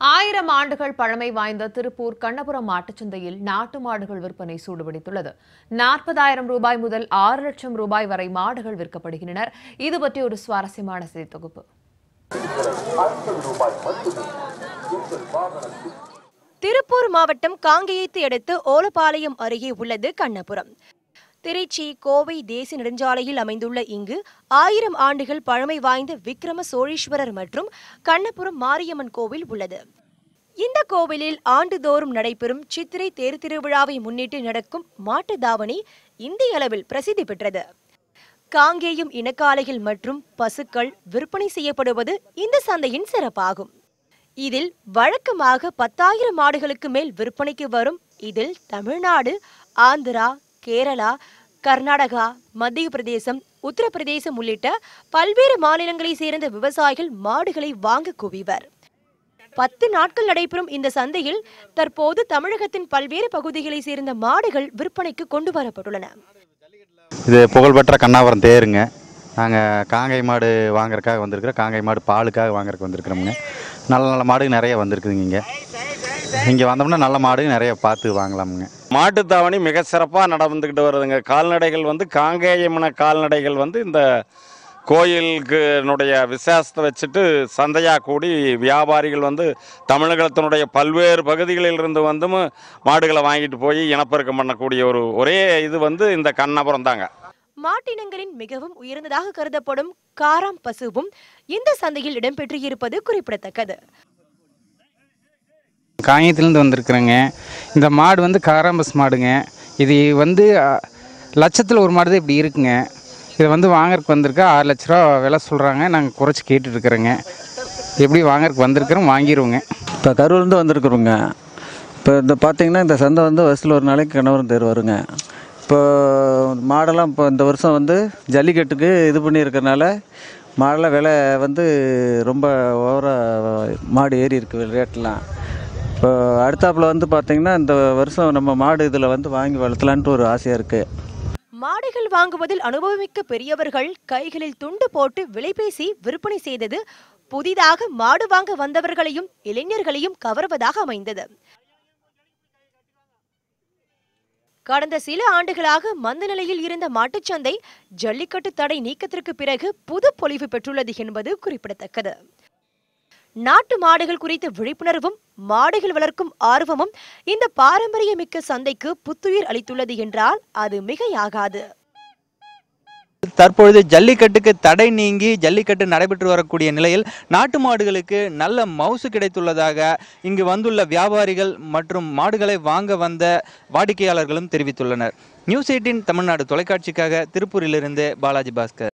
ஆயிரம் ஆண்டுகள் பழமை வாய்ந்த திருப்பூர் கண்ணபுரம் மாட்டுச்சந்தையில் நாட்டு மாடுகள் விற்பனை சூடுபிடித்துள்ளது நாற்பதாயிரம் ரூபாய் முதல் ஆறு லட்சம் ரூபாய் வரை மாடுகள் விற்கப்படுகின்றனர் இது பற்றி ஒரு சுவாரஸ்யமான செய்தி தொகுப்பு திருப்பூர் மாவட்டம் காங்கேயத்தை அடுத்து ஓலப்பாளையம் அருகே உள்ளது கண்ணபுரம் திருச்சி கோவை தேசிய நெடுஞ்சாலையில் அமைந்துள்ள இங்கு ஆயிரம் ஆண்டுகள் பழமை வாய்ந்த விக்ரம சோழீஸ்வரர் மற்றும் கண்ணபுரம் மாரியம்மன் கோவில் உள்ளது இந்த கோவிலில் ஆண்டுதோறும் நடைபெறும் சித்திரை தேர் திருவிழாவை முன்னிட்டு நடக்கும் மாட்டு தாவணி இந்திய அளவில் பிரசித்தி பெற்றது காங்கேயம் இனக்காலைகள் மற்றும் பசுக்கள் விற்பனை செய்யப்படுவது இந்த சந்தையின் சிறப்பாகும் இதில் வழக்கமாக பத்தாயிரம் மாடுகளுக்கு மேல் விற்பனைக்கு வரும் இதில் தமிழ்நாடு ஆந்திரா கேரளா கர்நாடகா மத்திய பிரதேசம் உத்தரப்பிரதேசம் உள்ளிட்ட பல்வேறு மாநிலங்களைச் சேர்ந்த விவசாயிகள் மாடுகளை வாங்க குவிவர் பத்து நாட்கள் நடைபெறும் இந்த சந்தையில் தற்போது தமிழகத்தின் பல்வேறு பகுதிகளைச் சேர்ந்த மாடுகள் விற்பனைக்கு கொண்டு வரப்பட்டுள்ளன இது புகழ்பெற்ற கண்ணாவரம் தேருங்க நாங்கள் காங்கை மாடு வாங்குறதுக்காக வந்திருக்கிறோம் காங்கை மாடு பாலுக்காக வாங்குறதுக்கு வந்திருக்கிறோமுங்க நல்ல நல்ல மாடு நிறைய வந்திருக்குதுங்க இங்கே இங்கே வந்தோம்னா நல்ல மாடு நிறைய பார்த்து வாங்கலாமுங்க மாட்டுத்தாவணி மிக சிறப்பாக நடந்துக்கிட்டு வருதுங்க கால்நடைகள் வந்து காங்கேயம்ன கால்நடைகள் வந்து இந்த கோயிலுக்குனுடைய விசேஷத்தை வச்சுட்டு சந்தையாக கூடி வியாபாரிகள் வந்து தமிழகத்தினுடைய பல்வேறு பகுதிகளில் இருந்து வந்தும் மாடுகளை வாங்கிட்டு போய் இனப்பெருக்கம் பண்ணக்கூடிய ஒரு ஒரே இது வந்து இந்த கண்ணபுரம் தாங்க மாட்டினங்களின் மிகவும் உயர்ந்ததாக கருதப்படும் காராம் பசுவும் இந்த சந்தையில் இடம்பெற்று இருப்பது குறிப்பிடத்தக்கது காங்கேயத்துலேருந்து வந்திருக்கிறேங்க இந்த மாடு வந்து காராம்பஸ் மாடுங்க இது வந்து லட்சத்தில் ஒரு மாடு தான் இப்படி இருக்குங்க இதை வந்து வாங்கறதுக்கு வந்திருக்கா ஆறு லட்ச ரூபா விலை சொல்கிறாங்க நாங்கள் குறைச்சி கேட்டுட்ருக்குறோங்க எப்படி வாங்கறதுக்கு வந்திருக்கிறோம் வாங்கிடுவோங்க இப்போ கரூர்லேருந்து வந்திருக்குறோங்க இப்போ இந்த பார்த்தீங்கன்னா இந்த சந்தை வந்து வருஷத்தில் ஒரு நாளைக்கு கணவரம் தேர் வருங்க இப்போ மாடெல்லாம் இப்போ இந்த வருஷம் வந்து ஜல்லிக்கட்டுக்கு இது பண்ணியிருக்கறனால மாடெல்லாம் விலை வந்து ரொம்ப ஓவராக மாடு ஏறி இருக்கு ரேட்லாம் இப்போ அடுத்தாப்புல வந்து பார்த்தீங்கன்னா இந்த வருஷம் நம்ம மாடு இதில் வந்து வாங்கி வளர்த்தலான்ட்டு ஒரு ஆசையாக இருக்குது மாடுகள் வாங்குவதில் அனுபவமிக்க பெரியவர்கள் கைகளில் துண்டு போட்டு விலை பேசி விற்பனை செய்தது புதிதாக மாடு வாங்க வந்தவர்களையும் இளைஞர்களையும் கவர்வதாக அமைந்தது கடந்த சில ஆண்டுகளாக மந்த நிலையில் இருந்த மாட்டுச்சந்தை ஜல்லிக்கட்டு தடை நீக்கத்திற்கு பிறகு புது பொலிவு பெற்றுள்ளது என்பது குறிப்பிடத்தக்கது நாட்டு மாடுகள் குறித்த விழிப்புணர்வும் மாடுகள் வளர்க்கும் ஆர்வமும் இந்த பாரம்பரியமிக்க சந்தைக்கு புத்துயிர் அளித்துள்ளது என்றால் அது மிகையாகாது தற்பொழுது ஜல்லிக்கட்டுக்கு தடை நீங்கி ஜல்லிக்கட்டு நடைபெற்று வரக்கூடிய நிலையில் நாட்டு மாடுகளுக்கு நல்ல மவுசு கிடைத்துள்ளதாக இங்கு வந்துள்ள வியாபாரிகள் மற்றும் மாடுகளை வாங்க வந்த வாடிக்கையாளர்களும் தெரிவித்துள்ளனர் நியூஸ் எயிட்டின் தமிழ்நாடு தொலைக்காட்சிக்காக திருப்பூரிலிருந்து பாலாஜி பாஸ்கர்